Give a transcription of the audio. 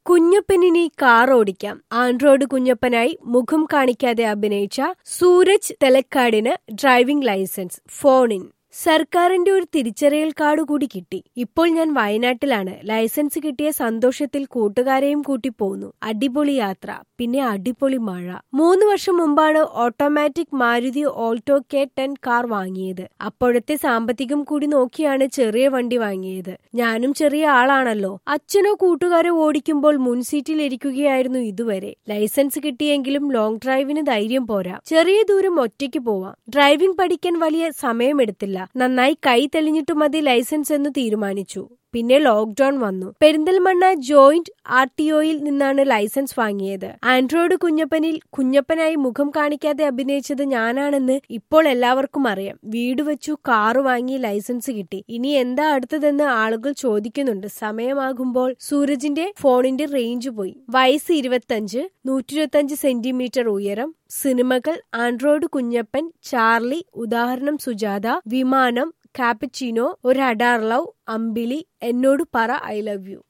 കുഞ്ഞപ്പനിനി car ഓടിക്കാം Android കുഞ്ഞപ്പനായി മുഖം കാണിക്കാതെ അഭിനയിച്ച സൂരജ് തെലക്കാടിന് ഡ്രൈവിംഗ് ലൈസൻസ് ഫോണിൻ സർക്കാരിന്റെ ഒരു തിരിച്ചറിയൽ കാർഡ് കൂടി കിട്ടി ഇപ്പോൾ ഞാൻ വയനാട്ടിലാണ് ലൈസൻസ് കിട്ടിയ സന്തോഷത്തിൽ കൂട്ടുകാരെയും കൂട്ടി പോന്നു അടിപൊളി യാത്ര പിന്നെ അടിപൊളി മഴ മൂന്ന് വർഷം മുമ്പാണ് automatic Maruti Alto K ten car വാങ്ങിയത് അപ്പോഴത്തെ സാമ്പത്തികം കൂടി നോക്കിയാണ് ചെറിയ വണ്ടി വാങ്ങിയത് ഞാനും ചെറിയ ആളാണല്ലോ അച്ഛനോ കൂട്ടുകാരോ ഓടിക്കുമ്പോൾ മുൻസീറ്റിൽ ഇരിക്കുകയായിരുന്നു ഇതുവരെ ലൈസൻസ് കിട്ടിയെങ്കിലും ലോങ് ഡ്രൈവിന് ധൈര്യം പോരാ ചെറിയ ദൂരം ഒറ്റയ്ക്ക് പോവാം ഡ്രൈവിംഗ് പഠിക്കാൻ വലിയ സമയമെടുത്തില്ല നന്നായി കൈ തെളിഞ്ഞിട്ടു മതി ലൈസൻസ് എന്ന് തീരുമാനിച്ചു പിന്നെ ലോക്ക്ഡൌൺ വന്നു പെരിന്തൽമണ്ണ ജോയിന്റ് ആർ ടി ഒയിൽ നിന്നാണ് ലൈസൻസ് വാങ്ങിയത് ആൻഡ്രോയിഡ് കുഞ്ഞപ്പനിൽ കുഞ്ഞപ്പനായി മുഖം കാണിക്കാതെ അഭിനയിച്ചത് ഞാനാണെന്ന് ഇപ്പോൾ എല്ലാവർക്കും അറിയാം വീട് വെച്ചു കാറ് വാങ്ങി ലൈസൻസ് കിട്ടി ഇനി എന്താ അടുത്തതെന്ന് ആളുകൾ ചോദിക്കുന്നുണ്ട് സമയമാകുമ്പോൾ സൂരജിന്റെ ഫോണിന്റെ റേഞ്ച് പോയി വയസ്സ് ഇരുപത്തഞ്ച് നൂറ്റിരുപത്തഞ്ച് സെന്റിമീറ്റർ ഉയരം സിനിമകൾ ആൻഡ്രോയിഡ് കുഞ്ഞപ്പൻ ചാർലി ഉദാഹരണം സുജാത വിമാനം കാപ്പച്ചിനോ ഒരു അഡാർ ലവ് അമ്പിളി എന്നോട് പറ ഐ ലവ് യു